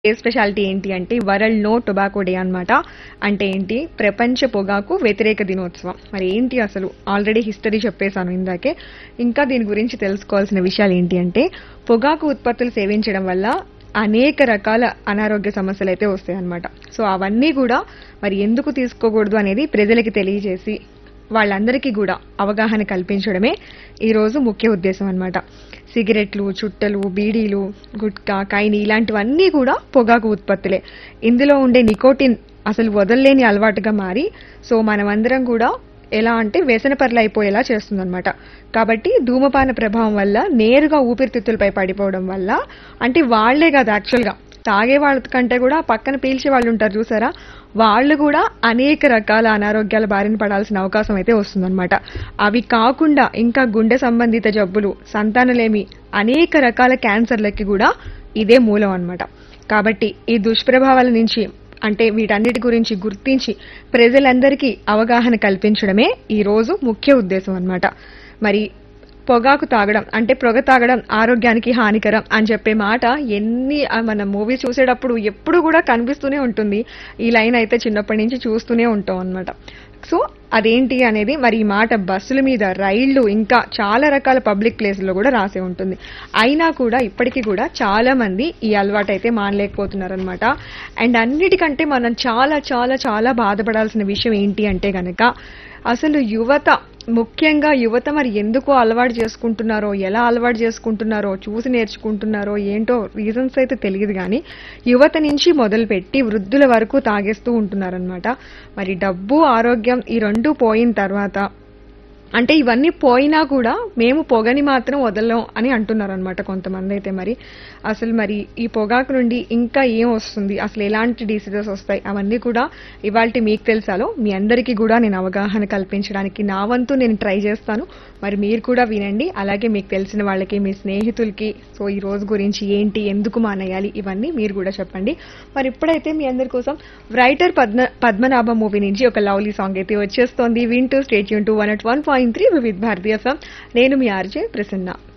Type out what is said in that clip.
day speciality ఏంటి అంటే world no tobacco day అన్నమాట అంటే ఏంటి ప్రపంచ పొగాకు వ్యతిరేక దినోత్సవం మరి ఏంటి అసలు ఆల్రెడీ హిస్టరీ చెప్పేశాను ఇందాకే ఇంకా దీని గురించి తెలుసుకోవాల్సిన విషయాలు ఏంటి అంటే పొగాకు ఉత్పత్తులు సేవించడం వల్ల అనేక రకాల అనారోగ్య సమస్యలు అయితే వస్తాయి అన్నమాట సో అవన్నీ కూడా మరి ఎందుకు తీసుకోకూడదు అనేది ప్రజలకి తెలియజేసి వాళ్ళందరికీ కూడా అవగాహన కల్పించడమే ఈరోజు ముఖ్య ఉద్దేశం అన్నమాట సిగరెట్లు చుట్టలు బీడీలు గుట్కా కైని ఇలాంటివన్నీ కూడా పొగాకు ఉత్పత్తులే ఇందులో ఉండే నికోటిన్ అసలు వదలలేని అలవాటుగా మారి సో మనమందరం కూడా ఎలా అంటే వ్యసనపరులు అయిపోయేలా చేస్తుందన్నమాట కాబట్టి ధూమపాన ప్రభావం వల్ల నేరుగా ఊపిరితిత్తులపై పడిపోవడం వల్ల అంటే వాళ్లే కాదు యాక్చువల్గా తాగే వాళ్ళ కంటే కూడా పక్కన పీల్చే వాళ్ళు ఉంటారు చూసారా వాళ్ళు కూడా అనేక రకాల అనారోగ్యాల బారిన పడాల్సిన అవకాశం అయితే వస్తుందన్నమాట అవి కాకుండా ఇంకా గుండె సంబంధిత జబ్బులు సంతానలేమి అనేక రకాల క్యాన్సర్లకి కూడా ఇదే మూలం అన్నమాట కాబట్టి ఈ దుష్ప్రభావాల నుంచి అంటే వీటన్నిటి గురించి గుర్తించి ప్రజలందరికీ అవగాహన కల్పించడమే ఈ రోజు ముఖ్య ఉద్దేశం అన్నమాట మరి పొగాకు తాగడం అంటే పొగ తాగడం ఆరోగ్యానికి హానికరం అని చెప్పే మాట ఎన్ని ఆ, మన మూవీ చూసేటప్పుడు ఎప్పుడు కూడా కనిపిస్తూనే ఉంటుంది ఈ లైన్ అయితే చిన్నప్పటి నుంచి చూస్తూనే ఉంటాం అన్నమాట సో అదేంటి అనేది మరి ఈ మాట బస్సుల మీద రైళ్లు ఇంకా చాలా రకాల పబ్లిక్ ప్లేసుల్లో కూడా రాసే ఉంటుంది అయినా కూడా ఇప్పటికీ కూడా చాలా మంది ఈ అలవాటు అయితే మానలేకపోతున్నారనమాట అండ్ అన్నిటికంటే మనం చాలా చాలా చాలా బాధపడాల్సిన విషయం ఏంటి అంటే గనక అసలు యువత ముఖ్యంగా యువత మరి ఎందుకు అలవాటు చేసుకుంటున్నారో ఎలా అలవాటు చేసుకుంటున్నారో చూసి నేర్చుకుంటున్నారో ఏంటో రీజన్స్ అయితే తెలియదు కానీ యువత నుంచి మొదలుపెట్టి వృద్ధుల వరకు తాగేస్తూ ఉంటున్నారనమాట మరి డబ్బు ఆరోగ్యం ఈ రెండు పోయిన తర్వాత అంటే ఇవన్నీ పోయినా కూడా మేము పొగని మాత్రం వదలం అని అంటున్నారు అనమాట కొంతమంది అయితే మరి అసలు మరి ఈ పొగాకు నుండి ఇంకా ఏం వస్తుంది అసలు ఎలాంటి డిసీజెస్ వస్తాయి అవన్నీ కూడా ఇవాళ మీకు తెలుసాలో మీ అందరికీ కూడా నేను అవగాహన కల్పించడానికి నా వంతు నేను ట్రై చేస్తాను మరి మీరు కూడా వినండి అలాగే మీకు తెలిసిన వాళ్ళకి మీ స్నేహితులకి సో ఈ రోజు గురించి ఏంటి ఎందుకు మానేయాలి ఇవన్నీ మీరు కూడా చెప్పండి మరి ఇప్పుడైతే మీ అందరి కోసం రైటర్ పద్మ పద్మనాభ మూవీ నుంచి ఒక లవ్లీ సాంగ్ అయితే వచ్చేస్తోంది వింటూ స్టేట్ యూన్ two one at one point three Vividh Bharati FM నేను మీ ఆర్జే ప్రసన్న